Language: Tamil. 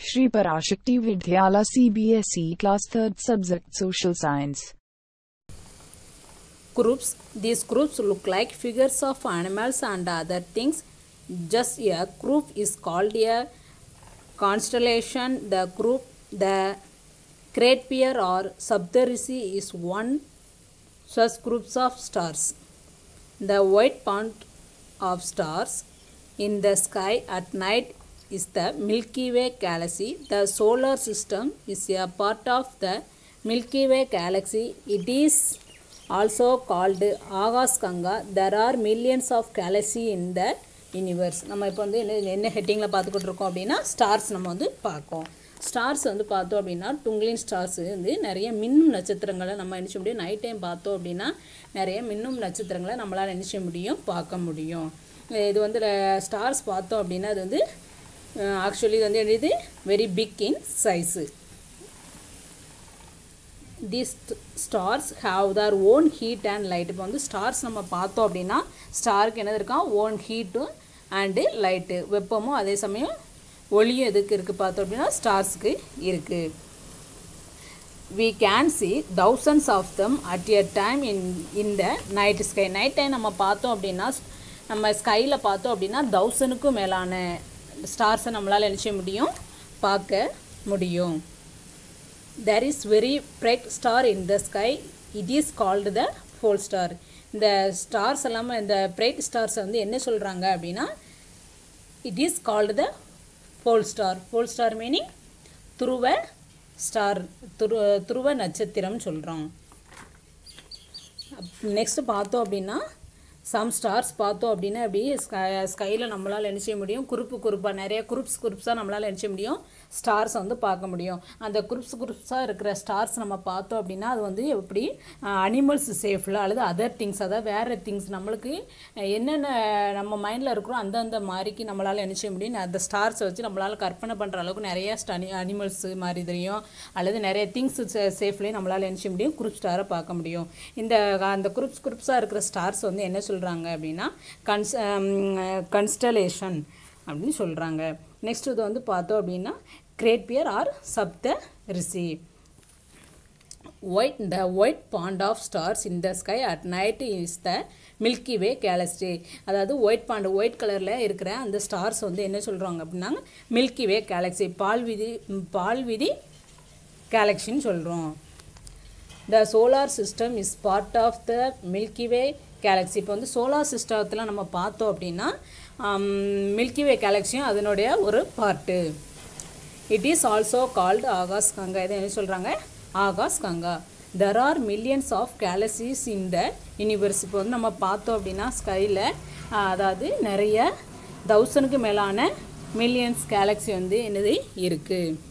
Shri Parashakti Vidyala CBSE Class 3rd Subject Social Science. groups these groups look like figures of animals and other things just a group is called a constellation the group the great pair or subtheracy is one such groups of stars the white point of stars in the sky at night is the milky way galaxy the solar system is a part of the milky way galaxy it is also called Akash Ganga there are millions of galaxy in the universe நம்ம இப்போ வந்து என்ன என்ன ஹெட்டிங்கில் பார்த்துக்கிட்டு இருக்கோம் அப்படின்னா ஸ்டார்ஸ் நம்ம வந்து பார்க்கோம் ஸ்டார்ஸ் வந்து பார்த்தோம் அப்படின்னா டுங்லின் ஸ்டார்ஸ் வந்து நிறைய மின்னும் நட்சத்திரங்களை நம்ம நினச்ச முடியும் நைட் டைம் பார்த்தோம் அப்படின்னா நிறைய மின்னும் நட்சத்திரங்களை நம்மளால் நினச்ச முடியும் பார்க்க முடியும் இது வந்து ஸ்டார்ஸ் பார்த்தோம் அப்படின்னா அது வந்து ஆக்சுவலி இது வந்து என்னது very big in size these stars have their own heat and light இப்போ வந்து ஸ்டார்ஸ் நம்ம பார்த்தோம் அப்படின்னா ஸ்டாருக்கு என்னது இருக்கா ஓன் ஹீட்டும் அண்டு லைட்டு வெப்பமும் அதே சமயம் ஒளியும் எதுக்கு இருக்குது பார்த்தோம் அப்படின்னா ஸ்டார்ஸுக்கு இருக்குது we can see thousands of them at a time in இந்த நைட் ஸ்கை நைட் டைம் நம்ம பார்த்தோம் அப்படின்னா நம்ம ஸ்கையில் பார்த்தோம் அப்படின்னா தௌசண்ட்க்கும் மேலான ஸ்டார்ஸை நம்மளால் நினச்ச முடியும் பார்க்க முடியும் there is very bright star in the sky it is called the pole star இந்த ஸ்டார்ஸ் எல்லாமே இந்த பிரைட் ஸ்டார்ஸ் வந்து என்ன சொல்கிறாங்க அப்படின்னா it is called the pole star pole star meaning துருவ ஸ்டார் துரு துருவ நட்சத்திரம் சொல்கிறோம் நெக்ஸ்ட் பார்த்தோம் அப்படின்னா சம் ஸ்டார்ஸ் பார்த்தோம் அப்படின்னா அப்படி ஸ்கை ஸ்கையில் நம்மளால் என்ன செய்ய முடியும் குறுப்பு குறுப்பாக நிறைய குரூப்ஸ் குரூப்ஸாக நம்மளால் என்ன செய்ய முடியும் ஸ்டார்ஸ் வந்து பார்க்க முடியும் அந்த குரூப்ஸ் குரூப்ஸாக இருக்கிற ஸ்டார்ஸ் நம்ம பார்த்தோம் அப்படின்னா அது வந்து எப்படி அனிமல்ஸ் சேஃபில் அல்லது அதர் திங்ஸ் அதாவது வேறு திங்ஸ் நம்மளுக்கு என்னென்ன நம்ம மைண்டில் இருக்கிறோம் அந்தந்த மாதிரிக்கு நம்மளால் என்ன செய்ய முடியும் அந்த ஸ்டார்ஸை வச்சு நம்மளால் கற்பனை பண்ணுற அளவுக்கு நிறைய ஸ்டனி அனிமல்ஸ் மாதிரி தெரியும் அல்லது நிறைய திங்ஸ் சேஃப்லேயும் நம்மளால் என்ன செய்ய முடியும் குரூப் ஸ்டாரை பார்க்க முடியும் இந்த அந்த குரூப்ஸ் குரூப்ஸாக இருக்கிற ஸ்டார்ஸ் வந்து என்ன சொல்கிறாங்க அப்படின்னா கன்ஸ் கன்ஸ்டலேஷன் அப்படின்னு சொல்கிறாங்க நெக்ஸ்ட் இது வந்து பார்த்தோம் அப்படின்னா great bear or Saptarishi white the white band of stars in the sky at night is the milky way galaxy அதாவது ஒயிட் பாண்ட் ஒயிட் கலரில் இருக்கிற அந்த ஸ்டார்ஸ் வந்து என்ன சொல்கிறாங்க அப்படின்னா மில்கி வே கேலக்ஸி பால் விதி பால் விதி கேலக்ஸின்னு சொல்கிறோம் the solar system is part of the milky way galaxy இப்போ வந்து சோலார் சிஸ்டத்தில் நம்ம பார்த்தோம் அப்படின்னா மில்கி வே கேலக்ஸியும் அதனுடைய ஒரு part it is also called Akash Ganga இதை என்ன சொல்கிறாங்க Akash Ganga there are millions of galaxies in the universe இப்போ வந்து நம்ம பார்த்தோம் அப்படின்னா ஸ்கையில் அதாவது நிறைய தௌசண்ட்க்கு மேலான மில்லியன்ஸ் கேலக்ஸி வந்து என்னது இருக்குது